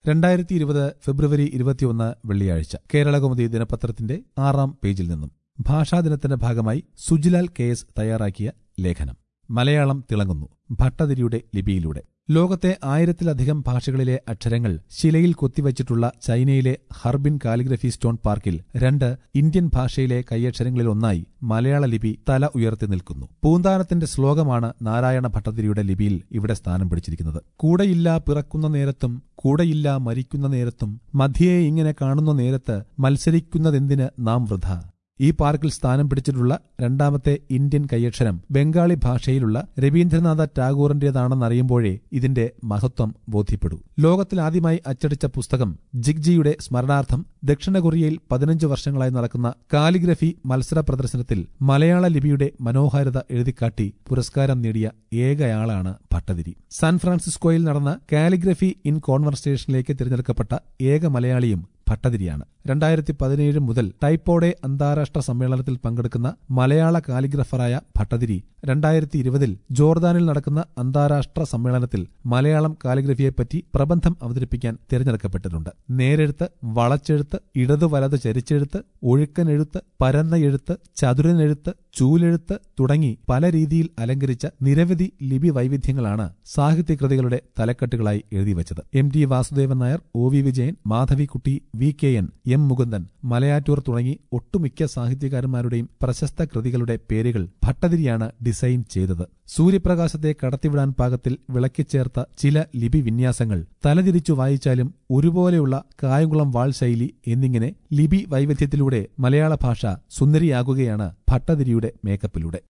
രണ്ടായിരത്തി ഇരുപത് ഫെബ്രുവരി ഇരുപത്തിയൊന്ന് വെള്ളിയാഴ്ച കേരളകൗമുദി ദിനപത്രത്തിന്റെ ആറാം പേജിൽ നിന്നും ഭാഷാദിനത്തിന്റെ ഭാഗമായി സുജിലാൽ കെ എസ് തയ്യാറാക്കിയ ലേഖനം മലയാളം തിളങ്ങുന്നു ഭട്ടതിരിയുടെ ലിപിയിലൂടെ ലോകത്തെ ആയിരത്തിലധികം ഭാഷകളിലെ അക്ഷരങ്ങൾ ശിലയിൽ കൊത്തിവച്ചിട്ടുള്ള ചൈനയിലെ ഹർബിൻ കാലിഗ്രഫി സ്റ്റോൺ പാർക്കിൽ രണ്ട് ഇന്ത്യൻ ഭാഷയിലെ കൈയക്ഷരങ്ങളിൽ ഒന്നായി മലയാള ലിപി തല ഉയർത്തി നിൽക്കുന്നു പൂന്താനത്തിന്റെ ശ്ലോകമാണ് നാരായണ ഭട്ടതിരിയുടെ ലിപിയിൽ ഇവിടെ സ്ഥാനം പിടിച്ചിരിക്കുന്നത് കൂടെയില്ല പിറക്കുന്ന നേരത്തും കൂടെയില്ല മരിക്കുന്ന നേരത്തും മധ്യയെ ഇങ്ങനെ കാണുന്ന നേരത്ത് മത്സരിക്കുന്നതെന്തിന് നാം വൃഥ ഈ പാർക്കിൽ സ്ഥാനം പിടിച്ചിട്ടുള്ള രണ്ടാമത്തെ ഇന്ത്യൻ കൈയക്ഷരം ബംഗാളി ഭാഷയിലുള്ള രവീന്ദ്രനാഥ ടാഗോറിന്റേതാണെന്നറിയുമ്പോഴേ ഇതിന്റെ മഹത്വം ബോധ്യപ്പെടൂ ലോകത്തിൽ ആദ്യമായി അച്ചടിച്ച പുസ്തകം ജിഗ്ജിയുടെ സ്മരണാർത്ഥം ദക്ഷിണ കൊറിയയിൽ പതിനഞ്ച് വർഷങ്ങളായി നടക്കുന്ന കാലിഗ്രഫി മത്സര പ്രദർശനത്തിൽ മലയാള ലിപിയുടെ മനോഹാരിത എഴുതിക്കാട്ടി പുരസ്കാരം നേടിയ ഏകയാളാണ് ഭട്ടതിരി സാൻ ഫ്രാൻസിസ്കോയിൽ നടന്ന കാലിഗ്രഫി ഇൻ കോൺവെർസേഷനിലേക്ക് തിരഞ്ഞെടുക്കപ്പെട്ട ഏക മലയാളിയും ഭട്ടതിരിയാണ് രണ്ടായിരത്തി പതിനേഴ് മുതൽ ടൈപ്പോഡെ അന്താരാഷ്ട്ര സമ്മേളനത്തിൽ പങ്കെടുക്കുന്ന മലയാള കാലിഗ്രഫറായ ഭട്ടതിരി രണ്ടായിരത്തി ഇരുപതിൽ ജോർദാനിൽ നടക്കുന്ന അന്താരാഷ്ട്ര സമ്മേളനത്തിൽ മലയാളം കാലിഗ്രഫിയെപ്പറ്റി പ്രബന്ധം അവതരിപ്പിക്കാൻ തിരഞ്ഞെടുക്കപ്പെട്ടിട്ടുണ്ട് നേരെഴുത്ത് വളച്ചെഴുത്ത് ഇടതു വലത് ചരിച്ചെഴുത്ത് ഒഴുക്കനെഴുത്ത് പരന്ന എഴുത്ത് ചതുരനെഴുത്ത് ചൂലെഴുത്ത് തുടങ്ങി പല രീതിയിൽ അലങ്കരിച്ച നിരവധി ലിപി വൈവിധ്യങ്ങളാണ് സാഹിത്യകൃതികളുടെ തലക്കെട്ടുകളായി എഴുതിവച്ചത് M T Vasudevan Nair O V Vijayan Madhavikutty V K N M Mukundan Malayattoor തുടങ്ങി ഒട്ടുമിക്ക സാഹിത്യകാരന്മാരുടെയും പ്രശസ്ത കൃതികളുടെ പേരുകൾ ഭട്ടതിരിയാണ് ഡിസൈൻ ചെയ്തത് സൂര്യപ്രകാശത്തെ കടത്തിവിടാൻ പാകത്തിൽ വിളക്കിച്ചേർത്ത ചില ലിപി വിന്യാസങ്ങൾ തലതിരിച്ചു വായിച്ചാലും ഒരുപോലെയുള്ള കായംകുളം വാൾ ശൈലി എന്നിങ്ങനെ ലിപി വൈവിധ്യത്തിലൂടെ മലയാള ഭാഷ സുന്ദരിയാകുകയാണ് ഭട്ടതിരിയുടെ മേക്കപ്പിലൂടെ